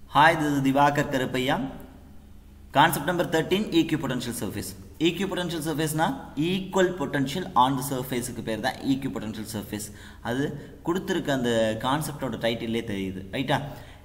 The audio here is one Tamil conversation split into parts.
Hi, this is Divakar Karapaya. Concept number 13 equipotential surface. equipotential surface na equal potential on the surface க்கு பேர் தான் equipotential surface. அது கொடுத்திருக்க அந்த கான்செப்டோட டைட்டிலே தெரியுது ரைட்டா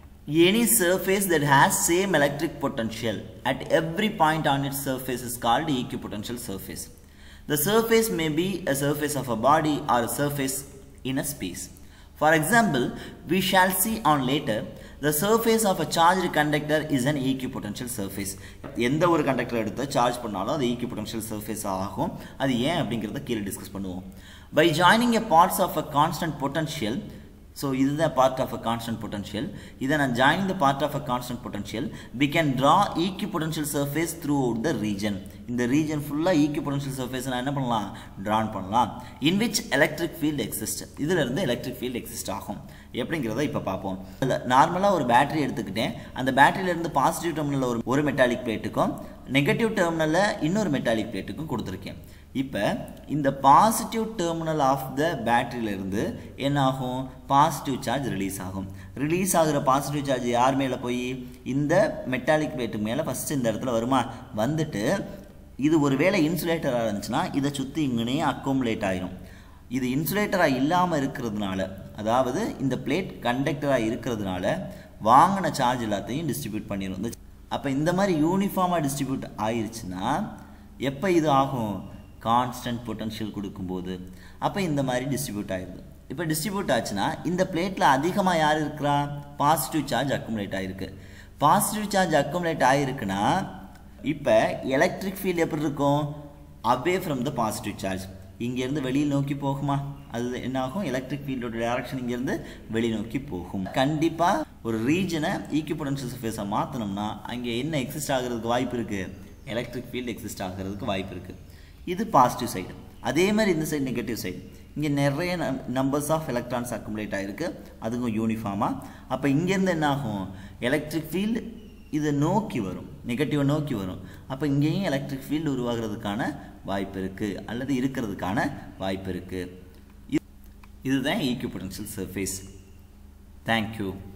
any surface that has same electric potential at every point on its surface is called equipotential surface. The surface may be a surface of a body or a surface in a space. For example, we shall see on later, the surface of a charged conductor is an equipotential surface. எந்த ஒரு கண்டக்டர் எடுத்து சார்ஜ் பண்ணாலும் அது equipotential surface ஆகும் அது ஏன் அப்படிங்கிறத கீழே டிஸ்கஸ் பண்ணுவோம் By joining a parts of a constant potential, so இதுதான் part of a constant potential இதை நான் joining the part of a constant potential we can draw equipotential surface throughout the region இந்த ரீஜன் ஃபுல்லாக ஈக்கி பொட்டன்ஷியல் சர்ஃபேஸ் நான் என்ன பண்ணலாம் ட்ரான் பண்ணலாம் in which electric field exist இதிலிருந்து எலக்ட்ரிக் ஃபீல்டு எக்ஸிஸ்ட் ஆகும் எப்படிங்கிறத இப்போ பார்ப்போம் இல்லை நார்மலாக ஒரு பேட்டரி எடுத்துக்கிட்டேன் அந்த பேட்டரியிலேருந்து பாசிட்டிவ் டெர்மினலில் ஒரு ஒரு மெட்டாலிக் பிளேட்டுக்கும் நெகட்டிவ் டெர்மினலில் இன்னொரு மெட்டாலிக் பிளேட்டுக்கும் கொடுத்துருக்கேன் இப்போ இந்த பாசிட்டிவ் டெர்மினல் ஆஃப் த பேட்டரியிலேருந்து என்ன ஆகும் பாசிட்டிவ் சார்ஜ் ரிலீஸ் ஆகும் ரிலீஸ் ஆகிற பாசிட்டிவ் சார்ஜ் யார் மேலே போய் இந்த மெட்டாலிக் பிளேட்டுக்கு மேலே ஃபஸ்ட்டு இந்த இடத்துல வருமா வந்துட்டு இது ஒரு வேளை இன்சுலேட்டராக இருந்துச்சுன்னா இதை சுற்றி இங்கனே அக்கோமுலேட் ஆகிரும் இது இன்சுலேட்டராக இல்லாமல் இருக்கிறதுனால அதாவது இந்த பிளேட் கண்டக்டராக இருக்கிறதுனால வாங்கின சார்ஜ் எல்லாத்தையும் டிஸ்ட்ரிபியூட் பண்ணிடும் அப்போ இந்த மாதிரி யூனிஃபார்மாக டிஸ்ட்ரிபியூட் ஆயிடுச்சுன்னா எப்போ இது ஆகும் கான்ஸ்டன்ட் பொட்டன்ஷியல் கொடுக்கும்போது அப்போ இந்த மாதிரி டிஸ்ட்ரிபியூட் ஆயிடுது இப்போ டிஸ்ட்ரிபியூட் ஆச்சுன்னா இந்த பிளேட்டில் அதிகமாக யார் இருக்கிறா பாசிட்டிவ் சார்ஜ் அக்குமுலேட் ஆகிருக்கு பாசிட்டிவ் சார்ஜ் அக்குமுலேட் ஆகிருக்குன்னா இப்போ எலக்ட்ரிக் ஃபீல்டு எப்படி இருக்கும் away from the positive charge இங்கேருந்து வெளியில் நோக்கி போகுமா அது என்ன ஆகும் எலக்ட்ரிக் ஃபீல்டோட டைரக்ஷன் இங்கேருந்து வெளி நோக்கி போகும் கண்டிப்பாக ஒரு ரீஜனை ஈக்குபொட்டன்ஷியல் சர்ஃபேஸை மாற்றினோம்னா அங்கே என்ன எக்ஸிஸ்ட் ஆகிறதுக்கு வாய்ப்பு இருக்குது எலக்ட்ரிக் ஃபீல்டு எக்ஸிஸ்ட் ஆகிறதுக்கு வாய்ப்பு இருக்குது இது பாசிட்டிவ் சைடு அதே மாதிரி இந்த சைடு நெகட்டிவ் சைடு இங்கே நிறைய நம்பர்ஸ் ஆஃப் எலக்ட்ரான்ஸ் அக்குமுலேட் ஆகிருக்கு அதுக்கும் யூனிஃபார்மாக அப்போ இங்கேருந்து என்ன ஆகும் எலக்ட்ரிக் ஃபீல்டு இதை நோக்கி வரும் நெகட்டிவை நோக்கி வரும் அப்போ இங்கேயும் எலக்ட்ரிக் ஃபீல்டு உருவாகிறதுக்கான வாய்ப்பு இருக்குது அல்லது இருக்கிறதுக்கான வாய்ப்பு இருக்குது இதுதான் ஈக்குவபொட்டன்ஷியல் சர்ஃபேஸ் தேங்க்யூ